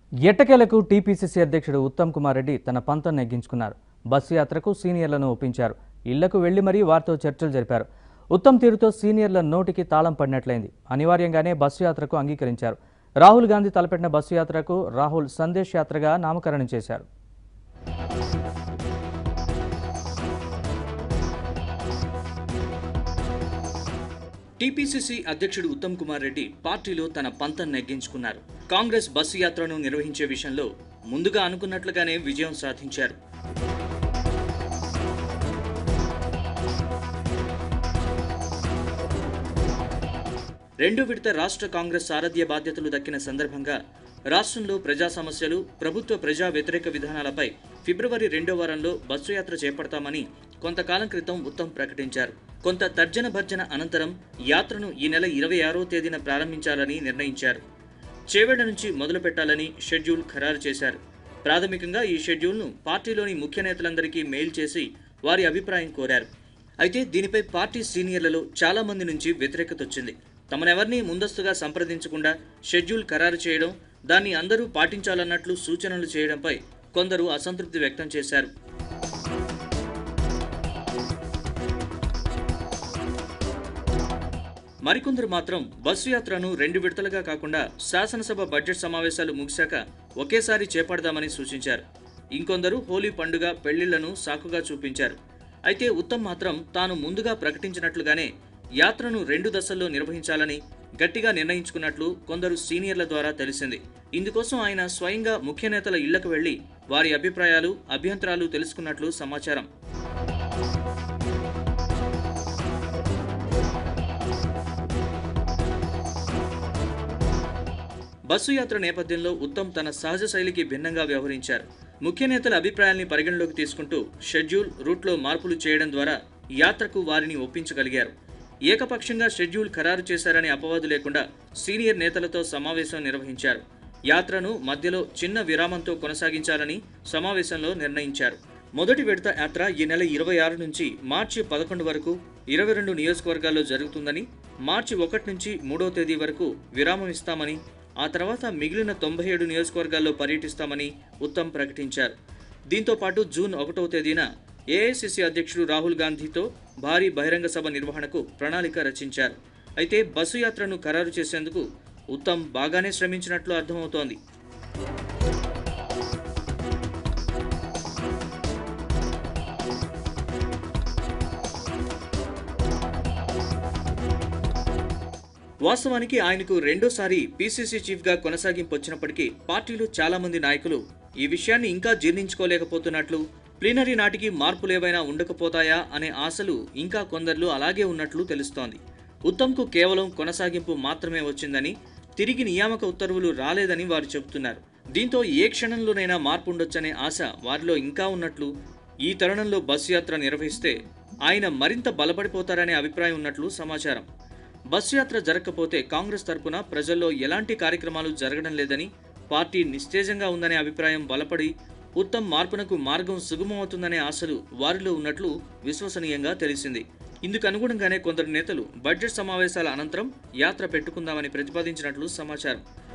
ఎట్టకేలకు టీపీసీసీ అధ్యక్షుడు ఉత్తమ్ కుమార్ రెడ్డి తన పంతం నెగ్గించుకున్నారు బస్సు యాత్రకు సీనియర్లను ఒప్పించారు ఇళ్లకు వెళ్లి మరీ వారితో చర్చలు జరిపారు ఉత్తమ్ తీరుతో సీనియర్ల నోటికి తాళం పడినట్లయింది అనివార్యంగానే బస్సు యాత్రకు అంగీకరించారు రాహుల్ గాంధీ తలపెట్టిన బస్సు యాత్రకు రాహుల్ సందేశ్ యాత్రగా నామకరణం చేశారు టీపీసీసీ అధ్యక్షుడు ఉత్తమ్ కుమార్ రెడ్డి పార్టీలో తన పంతం నెగ్గించుకున్నారు కాంగ్రెస్ బస్సు యాత్రను నిర్వహించే విషయంలో ముందుగా అనుకున్నట్లుగానే విజయం సాధించారు రెండో విడత రాష్ట్ర కాంగ్రెస్ సారథ్య బాధ్యతలు దక్కిన సందర్భంగా రాష్ట్రంలో ప్రజా సమస్యలు ప్రభుత్వ ప్రజా వ్యతిరేక విధానాలపై ఫిబ్రవరి రెండో వారంలో బస్సు యాత్ర చేపడతామని కొంతకాలం క్రితం ఉత్తమ్ ప్రకటించారు కొంత తర్జన భర్జన అనంతరం యాత్రను ఈ నెల ఇరవై ఆరో తేదీన ప్రారంభించాలని నిర్ణయించారు చేవెళ్ల నుంచి మొదలు పెట్టాలని షెడ్యూల్ ఖరారు చేశారు ప్రాథమికంగా ఈ షెడ్యూల్ను పార్టీలోని ముఖ్య నేతలందరికీ మెయిల్ చేసి వారి అభిప్రాయం కోరారు అయితే దీనిపై పార్టీ సీనియర్లలో చాలా మంది నుంచి వ్యతిరేకత వచ్చింది తమనెవరినీ ముందస్తుగా సంప్రదించకుండా షెడ్యూల్ ఖరారు చేయడం దాన్ని అందరూ పాటించాలన్నట్లు సూచనలు చేయడంపై కొందరు అసంతృప్తి వ్యక్తం చేశారు మరికొందరు మాత్రం బస్సు యాత్రను రెండు విడతలుగా కాకుండా శాసనసభ బడ్జెట్ సమావేశాలు ముగిశాక ఒకేసారి చేపడదామని సూచించారు ఇంకొందరు హోలీ పండుగ పెళ్లిళ్లను సాకుగా చూపించారు అయితే ఉత్తమ్ మాత్రం తాను ముందుగా ప్రకటించినట్లుగానే యాత్రను రెండు దశల్లో నిర్వహించాలని గట్టిగా నిర్ణయించుకున్నట్లు కొందరు సీనియర్ల ద్వారా తెలిసింది ఇందుకోసం ఆయన స్వయంగా ముఖ్య నేతల ఇళ్లకు వెళ్లి వారి అభిప్రాయాలు అభ్యంతరాలు తెలుసుకున్నట్లు సమాచారం బస్సు యాత్ర నేపథ్యంలో ఉత్తమ్ తన సహజ శైలికి భిన్నంగా వ్యవహరించారు ముఖ్య నేతల అభిప్రాయాల్ని పరిగణలోకి తీసుకుంటూ షెడ్యూల్ రూట్లో మార్పులు చేయడం ద్వారా యాత్రకు వారిని ఒప్పించగలిగారు ఏకపక్షంగా షెడ్యూల్ ఖరారు చేశారనే అపవాదు లేకుండా సీనియర్ నేతలతో సమావేశం నిర్వహించారు యాత్రను మధ్యలో చిన్న విరామంతో కొనసాగించాలని సమావేశంలో నిర్ణయించారు మొదటి విడత యాత్ర ఈ నెల ఇరవై ఆరు నుంచి మార్చి పదకొండు వరకు ఇరవై రెండు నియోజకవర్గాల్లో జరుగుతుందని మార్చి ఒకటి నుంచి మూడో తేదీ వరకు విరామం ఇస్తామని ఆ తర్వాత మిగిలిన తొంభై ఏడు నియోజకవర్గాల్లో పర్యటిస్తామని ఉత్తమ్ ప్రకటించారు దీంతో పాటు జూన్ ఒకటవ తేదీన ఏఐసిసి అధ్యక్షుడు రాహుల్ గాంధీతో భారీ బహిరంగ సభ నిర్వహణకు ప్రణాళిక రచించారు అయితే బస్సు యాత్రను ఖరారు చేసేందుకు ఉత్తమ్ బాగానే శ్రమించినట్లు అర్థమవుతోంది వాస్తవానికి ఆయనకు రెండోసారి పీసీసీ చీఫ్గా కొనసాగింపు వచ్చినప్పటికీ పార్టీలో చాలా మంది నాయకులు ఈ విషయాన్ని ఇంకా జీర్ణించుకోలేకపోతున్నట్లు ప్లీనరీ నాటికి మార్పులు ఏవైనా ఉండకపోతాయా అనే ఆశలు ఇంకా కొందరిలో అలాగే ఉన్నట్లు తెలుస్తోంది ఉత్తమ్కు కేవలం కొనసాగింపు మాత్రమే వచ్చిందని తిరిగి నియామక ఉత్తర్వులు రాలేదని వారు చెబుతున్నారు దీంతో ఏ క్షణంలోనైనా మార్పు ఉండొచ్చనే ఆశ వారిలో ఇంకా ఉన్నట్లు ఈ తరుణంలో బస్సు యాత్ర నిర్వహిస్తే ఆయన మరింత బలపడిపోతారనే అభిప్రాయం ఉన్నట్లు సమాచారం బస్సు యాత్ర జరగకపోతే కాంగ్రెస్ తరపున ప్రజల్లో ఎలాంటి కార్యక్రమాలు జరగడం లేదని పార్టీ నిస్తేజంగా ఉందనే అభిప్రాయం బలపడి ఉత్తమ్ మార్పునకు మార్గం సుగమమవుతుందనే ఆశలు వారిలో ఉన్నట్లు విశ్వసనీయంగా తెలిసింది ఇందుకు అనుగుణంగానే కొందరు నేతలు బడ్జెట్ సమావేశాల అనంతరం యాత్ర పెట్టుకుందామని ప్రతిపాదించినట్లు సమాచారం